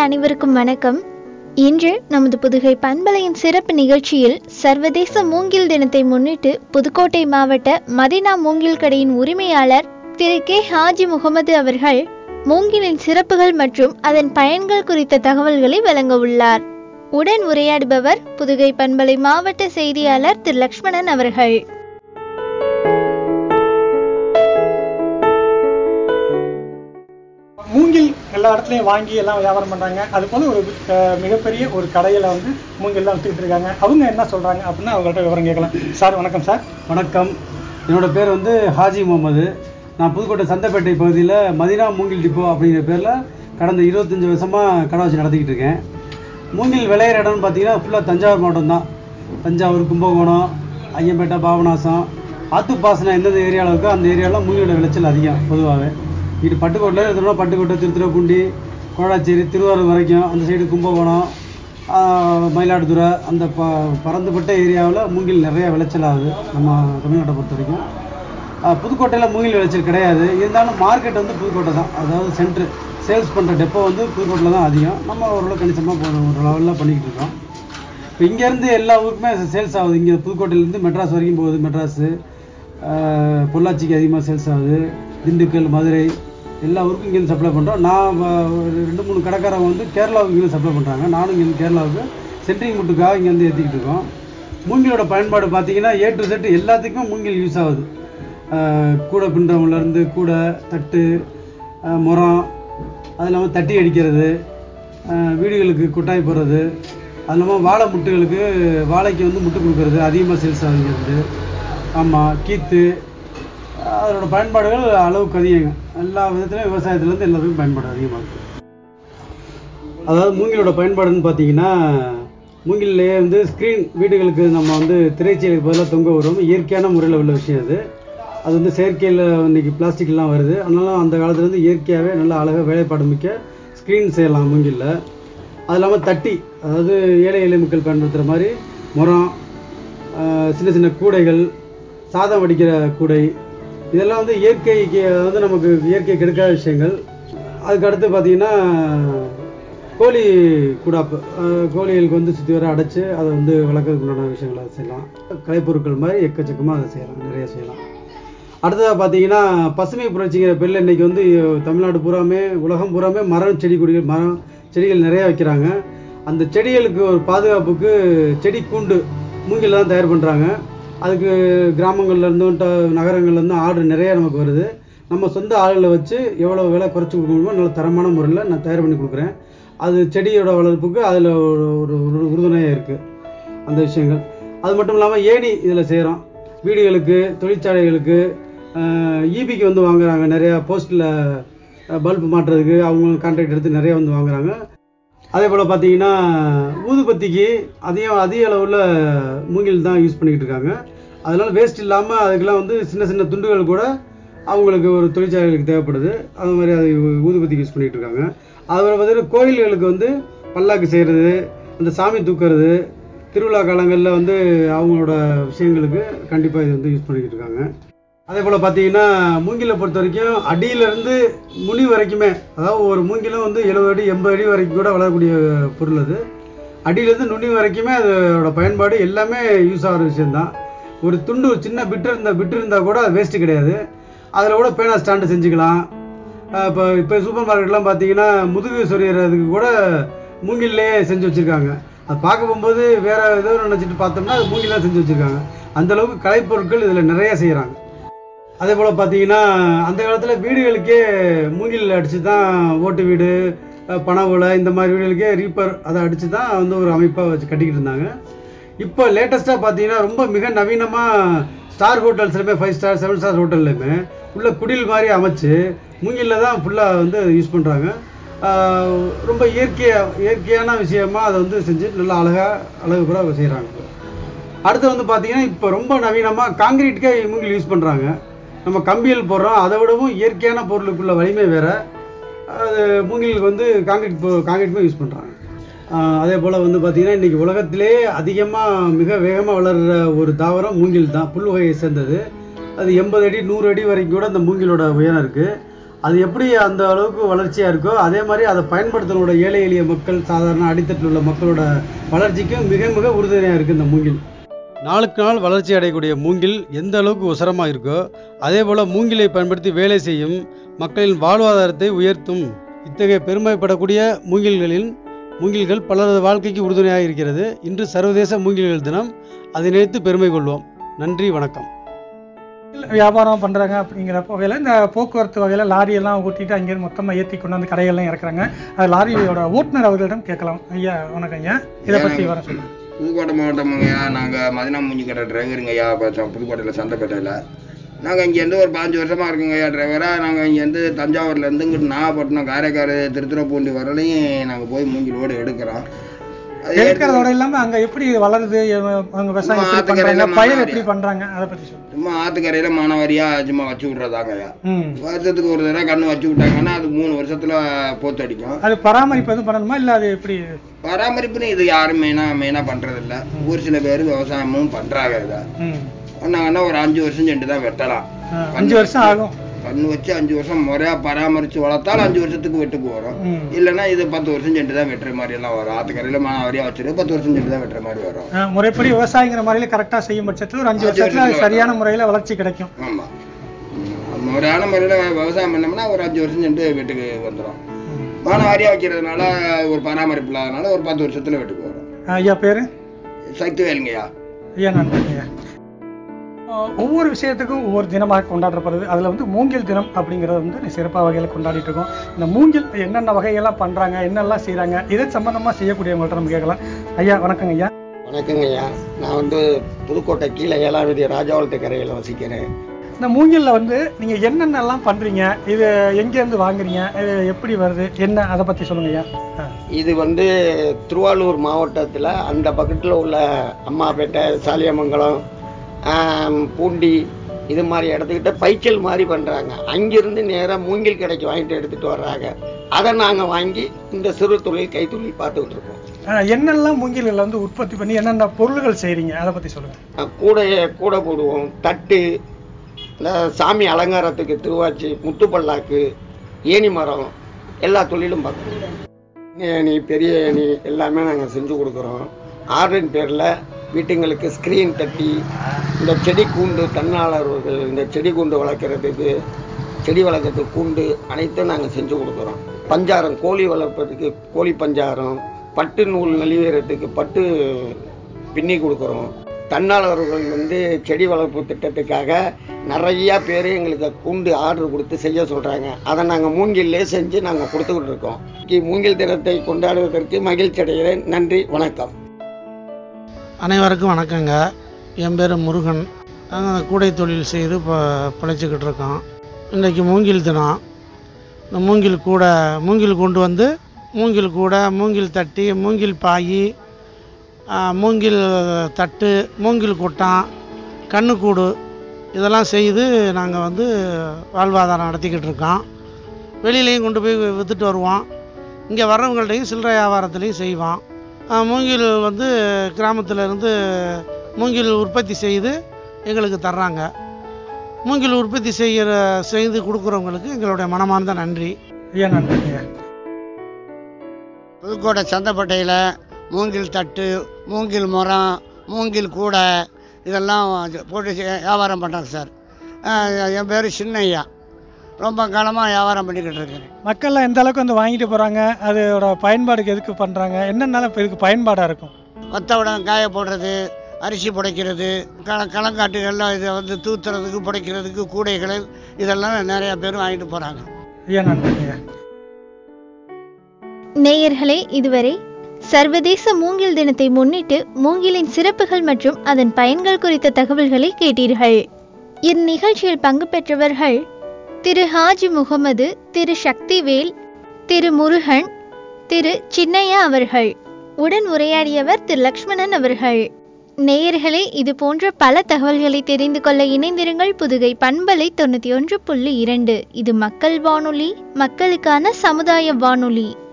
அனைவருக்கும் வணக்கம் இன்று நமது புதுகை பண்பலையின் சிறப்பு நிகழ்ச்சியில் சர்வதேச மூங்கில் தினத்தை முன்னிட்டு புதுக்கோட்டை மாவட்ட மதினா மூங்கில் கடையின் உரிமையாளர் திரு கே ஹாஜி முகமது அவர்கள் மூங்கிலின் சிறப்புகள் மற்றும் அதன் பயன்கள் குறித்த தகவல்களை வழங்க உள்ளார் உடன் உரையாடுபவர் புதுகை பண்பலை மாவட்ட செய்தியாளர் திரு லக்ஷ்மணன் அவர்கள் மூங்கில் எல்லா இடத்துலையும் வாங்கி எல்லாம் வியாபாரம் பண்ணுறாங்க அது போல் ஒரு அஹ், மிகப்பெரிய ஒரு கடையில் வந்து மூங்கில்லாம் வித்துக்கிட்டு இருக்காங்க அவங்க என்ன சொல்கிறாங்க அப்படின்னு அவங்கள்ட்ட விவரம் கேட்கலாம் சார் வணக்கம் சார் வணக்கம் என்னோட பேர் வந்து ஹாஜி முகமது நான் புதுக்கோட்டை சந்தைப்பேட்டை பகுதியில் மதினா மூங்கில் டிப்போ அப்படிங்கிற பேரில் கடந்த இருபத்தஞ்சி வருஷமாக கடை வச்சு நடத்திக்கிட்டு இருக்கேன் மூங்கில் விளையிற இடம்னு பார்த்தீங்கன்னா ஃபுல்லாக தஞ்சாவூர் மாவட்டம் தான் தஞ்சாவூர் கும்பகோணம் ஐயம்பேட்டை பாபநாசம் ஆத்துப்பாசனம் எந்தெந்த ஏரியாவில் இருக்கோ அந்த ஏரியாவில் மூங்கிலோட விளைச்சல் அதிகம் பொதுவாகவே இது பட்டுக்கோட்டையில் எடுத்தோம்னா பட்டுக்கோட்டை திருத்துறைப்பூண்டி கோடாச்சேரி திருவாரூர் வரைக்கும் அந்த சைடு கும்பகோணம் ஆஹ், மயிலாடுதுறை அந்த ப பறந்துபட்ட ஏரியாவில் மூங்கில் நிறைய விளைச்சல் ஆகுது நம்ம தமிழ்நாட்டை பொறுத்த வரைக்கும் ஆஹ், புதுக்கோட்டையில் மூங்கில் விளைச்சல் கிடையாது இருந்தாலும் மார்க்கெட் வந்து புதுக்கோட்டை தான் அதாவது சென்ட்ரு சேல்ஸ் பண்ணுற டெப்போ வந்து புதுக்கோட்டையில் தான் அதிகம் நம்ம ஓரளவு கணிசமாக போன ஒரு லெவலில் பண்ணிக்கிட்டு இருக்கோம் இப்போ இங்கேருந்து எல்லா ஊருக்குமே சேல்ஸ் ஆகுது இங்கே புதுக்கோட்டையிலேருந்து மெட்ராஸ் வரைக்கும் போகுது மெட்ராஸு ஆஹ், பொள்ளாச்சிக்கு அதிகமாக சேல்ஸ் ஆகுது திண்டுக்கல் மதுரை எல்லா ஊருக்கும் இங்கேருந்து சப்ளை பண்ணுறோம் நான் வ- ஒரு ரெண்டு மூணு கடைக்காரங்க வந்து கேரளாவுக்கு இங்கேருந்து சப்ளை பண்ணுறாங்க நானும் இங்கேருந்து கேரளாவுக்கு சென்ட்ரிங் முட்டுக்காக இங்கேருந்து ஏற்றிக்கிட்டு இருக்கோம் மூங்கிலோட பயன்பாடு பார்த்தீங்கன்னா ஏ டு செட் எல்லாத்துக்குமே மூங்கில் யூஸ் ஆகுது ஆஹ், கூடை பின்றவங்கலேருந்து கூடை தட்டு ஆஹ், முறம் அது இல்லாமல் தட்டி அடிக்கிறது ஆஹ், வீடுகளுக்கு கொட்டாய் போடுறது அது இல்லாமல் வாழை முட்டுகளுக்கு வாழைக்கு வந்து முட்டு கொடுக்கறது அதிகமாக சேல்ஸ் ஆகுங்கிறது ஆமாம் கீத்து அதோட பயன்பாடுகள் அளவுக்கு அதிகங்க எல்லா விதத்துலையும் விவசாயத்துலேருந்து எல்லாத்துக்கும் பயன்பாடு அதிகமாக இருக்குது அதாவது மூங்கிலோட பயன்பாடுன்னு பார்த்தீங்கன்னா மூங்கிலே வந்து ஸ்க்ரீன் வீடுகளுக்கு நம்ம வந்து திரைச்சீலுக்கு பதிலாக தொங்க விடுறோம் இயற்கையான முறையில் உள்ள விஷயம் அது அது வந்து செயற்கையில் இன்னைக்கு பிளாஸ்டிக்லாம் வருது அதனால அந்த காலத்துலேருந்து இயற்கையாகவே நல்ல அழகாக வேலைப்பாடு மிக்க ஸ்க்ரீன் செய்யலாம் மூங்கிலில் அது இல்லாமல் தட்டி அதாவது ஏழை எளிய மக்கள் பயன்படுத்துகிற மாதிரி முறம் ஆஹ் சின்ன சின்ன கூடைகள் சாதம் வடிக்கிற கூடை இதெல்லாம் வந்து இயற்கைக்கு வந்து நமக்கு இயற்கை கெடுக்காத விஷயங்கள் அதுக்கு அடுத்து பார்த்தீங்கன்னா கோழி குடாப்பு ஆஹ் கோழிகளுக்கு வந்து சுற்றி வர அடைச்சு அதை வந்து வளர்க்கறதுக்கு உண்டான விஷயங்களை செய்யலாம் கலைப்பொருட்கள் மாதிரி எக்கச்சக்கமாக அதை செய்யலாம் நிறைய செய்யலாம் அடுத்ததாக பார்த்தீங்கன்னா பசுமை புரட்சிங்கிற பேரில் இன்னைக்கு வந்து தமிழ்நாடு பூராமே உலகம் பூராமே மரம் செடி கொடிகள் மரம் செடிகள் நிறைய வைக்கிறாங்க அந்த செடிகளுக்கு ஒரு பாதுகாப்புக்கு செடி கூண்டு மூங்கில் தான் தயார் பண்ணுறாங்க அதுக்கு கிராமங்கள்ல இருந்தும் ட- நகரங்கள்ல இருந்தும் ஆர்டர் நிறைய நமக்கு வருது நம்ம சொந்த ஆளுகளை வச்சு எவ்வளோ விலை குறைச்சி கொடுக்க முடியுமோ நல்ல தரமான முறையில் நான் தயார் பண்ணி கொடுக்குறேன் அது செடியோட வளர்ப்புக்கு அதில் ஒரு ஒரு ஒரு உறுதுணையாக இருக்குது அந்த விஷயங்கள் அது மட்டும் இல்லாமல் ஏணி இதில் செய்கிறோம் வீடுகளுக்கு தொழிற்சாலைகளுக்கு ஈபிக்கு வந்து வாங்குறாங்க நிறையா போஸ்ட்டில் பல்ப் மாட்டுறதுக்கு அவங்க கான்ட்ராக்ட் எடுத்து நிறைய வந்து வாங்குறாங்க அதே போல் பார்த்தீங்கன்னா ஊதுபத்திக்கு அதிகம் அதிக அளவில் மூங்கில் தான் யூஸ் பண்ணிக்கிட்டு இருக்காங்க அதனால் வேஸ்ட் இல்லாமல் அதுக்கெல்லாம் வந்து சின்ன சின்ன துண்டுகள் கூட அவங்களுக்கு ஒரு தொழிற்சாலைகளுக்கு தேவைப்படுது அது மாதிரி அது ஊதுபத்திக்கு யூஸ் பண்ணிகிட்டு இருக்காங்க அதுபோல் பார்த்தீங்கன்னா கோயில்களுக்கு வந்து பல்லாக்கு செய்கிறது அந்த சாமி தூக்குறது திருவிழா காலங்களில் வந்து அவங்களோட விஷயங்களுக்கு கண்டிப்பாக இது வந்து யூஸ் பண்ணிக்கிட்டு இருக்காங்க அதே போல் பார்த்தீங்கன்னா மூங்கிலை பொறுத்த வரைக்கும் அடியிலேருந்து முனி வரைக்குமே அதாவது ஒரு மூங்கிலும் வந்து எழுபது அடி எண்பது அடி வரைக்கும் கூட வளரக்கூடிய பொருள் அது அடியிலேருந்து நுனி வரைக்குமே அதோட பயன்பாடு எல்லாமே யூஸ் ஆகிற விஷயம்தான் ஒரு துண்டு ஒரு சின்ன பிட்டு இருந்த பிட்டு இருந்தால் கூட அது வேஸ்ட்டு கிடையாது அதில் கூட பேனா ஸ்டாண்டு செஞ்சுக்கலாம் இப்போ இப்போ சூப்பர் மார்க்கெட்லாம் பார்த்தீங்கன்னா முதுகு சொரியறதுக்கு கூட மூங்கில்லே செஞ்சு வச்சுருக்காங்க அது பார்க்க போகும்போது வேற ஏதோ நினச்சிட்டு பார்த்தோம்னா அது மூங்கிலாம் செஞ்சு வச்சுருக்காங்க அந்த அளவுக்கு கலைப்பொருட்கள் இதில் நிறைய செய்கிறாங்க அதே போல் பார்த்தீங்கன்னா அந்த காலத்தில் வீடுகளுக்கே மூங்கில் அடித்து தான் ஓட்டு வீடு அஹ், பனை ஓலை இந்த மாதிரி வீடுகளுக்கே ரீப்பர் அதை அடித்து தான் வந்து ஒரு அமைப்பாக வச்சு கட்டிக்கிட்டு இருந்தாங்க இப்போ லேட்டஸ்ட்டாக பார்த்தீங்கன்னா ரொம்ப மிக நவீனமாக ஸ்டார் ஹோட்டல்ஸ்லையுமே ஃபைவ் ஸ்டார் செவன் ஸ்டார் ஹோட்டல்லையுமே உள்ள குடில் மாதிரி அமைச்சு மூங்கிலில் தான் ஃபுல்லாக வந்து யூஸ் பண்ணுறாங்க ரொம்ப இயற்கையா இயற்கையான விஷயமா அதை வந்து செஞ்சு நல்லா அழகாக அழகு கூட செய்கிறாங்க அடுத்து வந்து பார்த்தீங்கன்னா இப்போ ரொம்ப நவீனமாக காங்கிரீட்டுக்கே மூங்கில் யூஸ் பண்ணுறாங்க நம்ம கம்பியல் போடுறோம் அதை விடவும் இயற்கையான பொருளுக்குள்ள வலிமை வேற அது மூங்கிலுக்கு வந்து காங்கிரீட் பொ- காங்கிரீட்டுமே யூஸ் பண்ணுறாங்க அதே போல் வந்து பார்த்தீங்கன்னா இன்றைக்கி உலகத்திலே அதிகமாக மிக வேகமாக வளர்கிற ஒரு தாவரம் மூங்கில் தான் புல் வகையை சேர்ந்தது அது எண்பது அடி நூறு அடி வரைக்கும் கூட அந்த மூங்கிலோட உயரம் இருக்குது அது எப்படி அந்த அளவுக்கு வளர்ச்சியாக இருக்கோ அதே மாதிரி அதை பயன்படுத்துறோட ஏழை எளிய மக்கள் சாதாரண அடித்தட்டில் உள்ள மக்களோட வளர்ச்சிக்கும் மிக மிக உறுதுணையாக இருக்குது இந்த மூங்கில் நாளுக்கு நாள் வளர்ச்சி அடையக்கூடிய மூங்கில் எந்த அளவுக்கு உசரமாக இருக்கோ அதே போல் மூங்கிலை பயன்படுத்தி வேலை செய்யும் மக்களின் வாழ்வாதாரத்தை உயர்த்தும் இத்தகைய பெருமைப்படக்கூடிய மூங்கில்களின் மூங்கில்கள் பலரது வாழ்க்கைக்கு உறுதுணையாக இருக்கிறது இன்று சர்வதேச மூங்கில்கள் தினம் அதை நினைத்து பெருமை கொள்வோம் நன்றி வணக்கம் வியாபாரம் பண்றாங்க அப்படிங்கிற வகையில இந்த போக்குவரத்து வகையில லாரி எல்லாம் ஓட்டிட்டு அங்கேருந்து மொத்தமா ஏத்தி கொண்டு வந்து கடைகள்லாம் இறக்குறாங்க அது லாரியோட ஓட்டுநர் அவர்களிடம் கேட்கலாம் ஐயா வணக்கம் ஐயா இதை பத்தி வர சொல்லுங்க புதுக்கோட்டை மாவட்டமுங்கய்யா நாங்கள் மதினா மூஞ்சி கடை டிரைவருங்கய்யா இப்போ ச- புதுக்கோட்டையில் சந்தைப்பேட்டையில் நாங்கள் இங்கேருந்து ஒரு பாஞ்சு வருஷமாக இருக்கோங்கய்யா டிரைவராக நாங்கள் இங்கேருந்து தஞ்சாவூர்லேருந்து இங்கிட்டு நாகப்பட்டினம் காரைக்கால் திருத்துறைப்பூண்டி வரலையும் நாங்கள் போய் மூங்கில் ஓடு எடுக்கிறோம் அது எடுக்கிறதோட இல்லாம அங்க எப்படி வளருது எவ- அவங்க விவசாயம் எப்படி ஆத்துக்கரையில பண்றாங்க பயிர் மானாவாரியா. எப்படி பண்றாங்க அதை பத்தி சொல்லுங்க சும்மா ஆற்றுக்கரையில் மானவாரியாக சும்மா வச்சு விட்றதாங்கய்யா ம் வருஷத்துக்கு ஒரு தடவை கண்ணு வச்சு விட்டாங்கன்னா அது மூணு வருஷத்தில் போத்து அடிக்கும் அது பராமரிப்பு எதுவும் பண்ணணுமா இல்ல அது எப்படி பராமரிப்புன்னு இது யாரும் மெயினாக மெயினாக பண்ணுறதில்ல ஒரு சில பேர் விவசாயமும் பண்ணுறாங்க இதை ம் பண்ணாங்கன்னா ஒரு அஞ்சு வருஷம் சென்று தான் வெட்டலாம் ஆ, அஞ்சு வருஷம் ஆகும் கண்ணு வச்சு அஞ்சு வருஷம் முறையா பராமரிச்சு வளர்த்தால் அஞ்சு வருஷத்துக்கு வெட்டுக்கு வரும் ம். இல்லைன்னா இது பத்து வருஷம் சென்று தான் வெட்டுற மாதிரி எல்லாம் வரும் ஆத்துக்கரையில மானாவாரியா வச்சுட்டு பத்து வருஷம் சென்று தான் வெட்டுற மாதிரி வரும் ஆ, முறைப்படி விவசாயிங்கிற முறையில கரெக்டா செய்யும் பட்சத்துல ஒரு அஞ்சு அஞ்சு வருஷத்துல அது வருஷத்துல சரியான முறையில வளர்ச்சி கிடைக்கும் ஆமா ம், முறையான முறையில விவசாயம் பண்ணோம்னா ஒரு அஞ்சு வருஷம் சென்று வெட்டுக்கு வந்துடும் ம். மானாவாரியா வைக்கிறதுனால ஒரு பராமரிப்பு இல்லாதனால ஒரு பத்து வருஷத்துல வெட்டுக்கு வரும் ஆ, ஐயா பேரு சக்தி வேலுங்கய்யா ஐயா நன்றி ஐயா ஆ, ஒவ்வொரு விஷயத்துக்கும் ஒவ்வொரு தினமாக கொண்டாடப்படுது அதில் வந்து மூங்கில் தினம் அப்படிங்கிறது வந்து சிறப்பாக வகையில் கொண்டாடிட்டு இருக்கோம் இந்த மூங்கில் என்னென்ன வகையெல்லாம் பண்ணுறாங்க என்னெல்லாம் செய்கிறாங்க இதை சம்மந்தமாக செய்யக்கூடியவங்கள்ட்ட நம்ம கேட்கலாம் ஐயா வணக்கங்க ஐயா வணக்கங்க ஐயா நான் வந்து புதுக்கோட்டை கீழே ஏழாம் விதி ராஜாவளத்து கரையில் வசிக்கிறேன் இந்த மூங்கில்ல வந்து நீங்கள் என்னென்னலாம் பண்ணுறீங்க இது எங்கேருந்து வாங்குறீங்க இது எப்படி வருது என்ன அதை பற்றி சொல்லுங்க ஐயா ஆ. இது வந்து திருவாரூர் மாவட்டத்தில் அந்த பக்கத்தில் உள்ள அம்மாப்பேட்டை சாலியமங்கலம் ஆம், பூண்டி இது மாதிரி இடத்துக்கிட்ட பைச்சல் மாதிரி பண்ணுறாங்க அங்கிருந்து நேராக மூங்கில் கடைக்கு வாங்கிட்டு எடுத்துகிட்டு வர்றாங்க அதை நாங்கள் வாங்கி இந்த சிறு தொழில் கைத்தொழில் பார்த்துக்கிட்டு இருக்கோம் ஆ, என்னெல்லாம் மூங்கில்ல வந்து உற்பத்தி பண்ணி என்னென்ன பொருள்கள் செய்கிறீங்க அதை பற்றி சொல்லுங்கள் அஹ் கூடைய கூடை போடுவோம் தட்டு இந்த சாமி அலங்காரத்துக்கு திருவாச்சி முத்துப்பல்லாக்கு ஏணி மரம் எல்லா தொழிலும் பார்க்குறோம் ஏணி பெரிய ஏணி எல்லாமே நாங்கள் செஞ்சு கொடுக்குறோம் ஆர்டரின் பேரில் வீட்டுங்களுக்கு ஸ்க்ரீன் தட்டி இந்த செடி கூண்டு தன்னாளர்கள் இந்த செடி கூண்டு வளர்க்குறதுக்கு செடி வளர்க்குறதுக்கு கூண்டு அனைத்தும் நாங்கள் செஞ்சு கொடுக்குறோம் பஞ்சாரம் கோழி வளர்ப்பதுக்கு கோழி பஞ்சாரம் பட்டு நூல் நலிவேறதுக்கு பட்டு பின்னி கொடுக்குறோம் தன்னாளர்கள் வந்து செடி வளர்ப்பு திட்டத்துக்காக நிறைய பேர் எங்களுக்கு கூண்டு ஆர்டர் கொடுத்து செய்ய சொல்கிறாங்க அதை நாங்கள் மூங்கிலே செஞ்சு நாங்கள் கொடுத்துக்கிட்டு இருக்கோம் இன்னைக்கு மூங்கில் தினத்தை கொண்டாடுவதற்கு மகிழ்ச்சி அடைகிறேன் நன்றி வணக்கம் அனைவருக்கும் வணக்கங்க என் பேர் முருகன் நாங்கள் கூடை தொழில் செய்து இப்போ பிழைச்சிக்கிட்டு இருக்கோம் இன்றைக்கி மூங்கில் தினம் இந்த மூங்கில் கூடை மூங்கில் கொண்டு வந்து மூங்கில் கூடை மூங்கில் தட்டி மூங்கில் பாய் மூங்கில் தட்டு மூங்கில் கொட்டான் கண்ணுக்கூடு இதெல்லாம் செய்து நாங்கள் வந்து வாழ்வாதாரம் நடத்திக்கிட்டு இருக்கோம் வெளியிலையும் கொண்டு போய் விற்றுட்டு வருவோம் இங்கே வர்றவங்கள்ட்டையும் சில்லறை வியாபாரத்துலேயும் செய்வோம் ஆஹ் மூங்கில் வந்து கிராமத்துல இருந்து மூங்கில் உற்பத்தி செய்து எங்களுக்கு தர்றாங்க மூங்கில் உற்பத்தி செய்கிற செய்து கொடுக்குறவங்களுக்கு எங்களுடைய மனமார்ந்த நன்றி ஐயா நன்றி ஐயா புதுக்கோட்டை சந்தைப்பேட்டையில் மூங்கில் தட்டு மூங்கில் மரம் மூங்கில் கூடை இதெல்லாம் போட்டு செ- வியாபாரம் பண்ணுறேன் சார் ஆஹ் என் பேர் சின்னையா ரொம்ப காலமாக வியாபாரம் பண்ணிக்கிட்டு இருக்கிறேன் மக்கள்லாம் எந்த அளவுக்கு வந்து வாங்கிட்டு போகிறாங்க அதோட பயன்பாடுக்கு எதுக்கு பண்ணுறாங்க என்னென்னாலும் இப்போ இதுக்கு பயன்பாடாக இருக்கும் வத்தவிடம் காய போடுறது அரிசி புடைக்கிறது கள களங்காட்டுகள்லாம் இதை வந்து தூத்துறதுக்கு புடைக்கிறதுக்கு கூடைகள் இதெல்லாம் நிறையா பேர் வாங்கிட்டு போகிறாங்க ஐயா நன்றி ஐயா நேயர்களே இதுவரை சர்வதேச மூங்கில் தினத்தை முன்னிட்டு மூங்கிலின் சிறப்புகள் மற்றும் அதன் பயன்கள் குறித்த தகவல்களை கேட்டீர்கள் இந்நிகழ்ச்சியில் பங்கு பெற்றவர்கள் திரு ஹாஜி முகமது திரு சக்திவேல் திரு முருகன் திரு சின்னையா அவர்கள் உடன் உரையாடியவர் திரு லக்ஷ்மணன் அவர்கள் நேயர்களே இது போன்ற பல தகவல்களை தெரிந்து கொள்ள இணைந்திருங்கள் புதுகை பண்பலை தொண்ணூற்றி ஒன்று புள்ளி இரண்டு இது மக்கள் வானொலி மக்களுக்கான சமுதாய வானொலி